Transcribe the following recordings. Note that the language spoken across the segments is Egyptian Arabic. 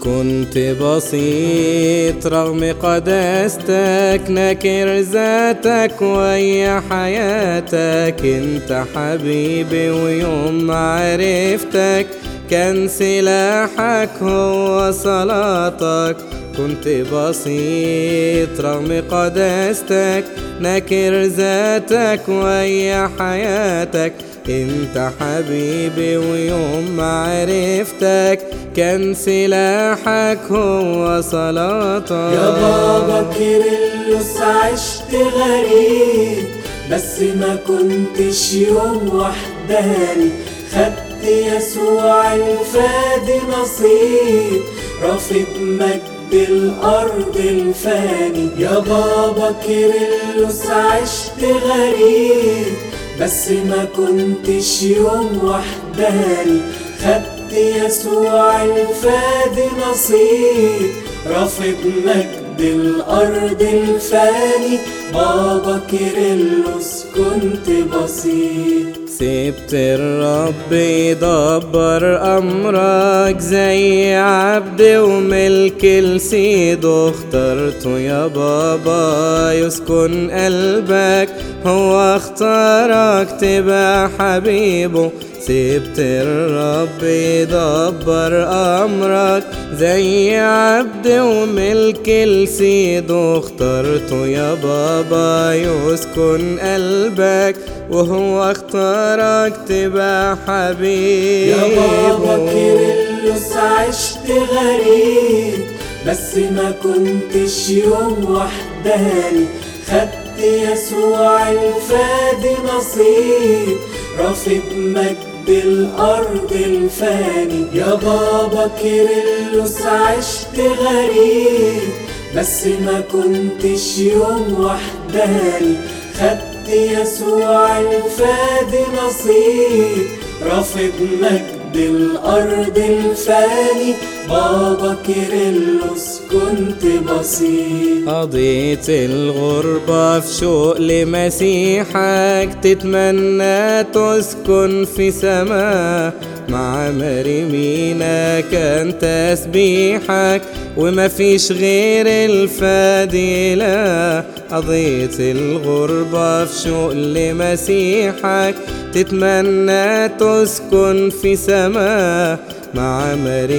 كنت بسيط رغم قداستك نكر ذاتك ويا حياتك انت حبيبي ويوم عرفتك كان سلاحك هو صلاتك كنت بسيط رغم قداستك نكر ذاتك ويا حياتك انت حبيبي ويوم عرفتك كان سلاحك هو صلاتك يا بابا كيرلس عشت غريب بس ما كنتش يوم وحداني خدت يسوع الفادي نصيب رافض مجد الأرض الفاني يا بابا كيرلس عشت غريب بس ما كنتش يوم وحداني خدت يسوع الفادي نصيب رافض مجد الأرض الفاني بابا كيرلس كنت بسيط سبت الرب يدبر أمرك زي عبد وملك لسيده اخترته يا بابا يسكن قلبك هو اختارك تبقى حبيبه سبت الرب يدبر أمرك زي عبد وملك لسيده اخترته يا بابا يسكن قلبك وهو اختارك تبقى حبيبه يا بابا كيرلس عشت غريب بس ما كنتش يوم وحداني خدت يسوع الفادي نصيب رافض مجد الأرض الفاني يا بابا كيرلس عشت غريب بس ما كنتش يوم وحداني خدت يسوع الفادي نصيب رافض مجد الأرض الفاني بابا كيرلس كنت بسيط قضيت الغربة في شوق لمسيحك تتمنى تسكن في سماء مع مريمينا كان تسبيحك وما فيش غير الفادي لا قضيت الغربة في شوق لمسيحك تتمنى تسكن في سماء مع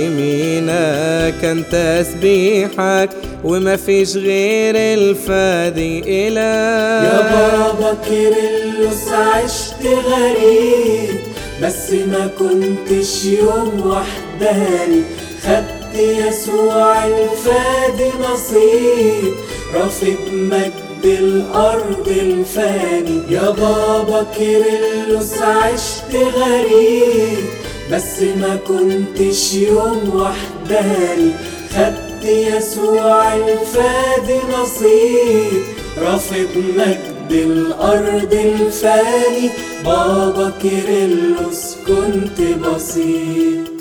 مريمينا كان تسبيحك وما فيش غير الفادي إله يا بابا كيرلس عشت غريب بس ما كنتش يوم وحداني خدت يسوع الفادي نصيب رافض مجد الأرض الفاني يا بابا كيرلس عشت غريب بس ما كنتش يوم وحداني خدت يسوع الفادي نصيب رافض مجد الأرض الفاني بابا كيرلس كنت بسيط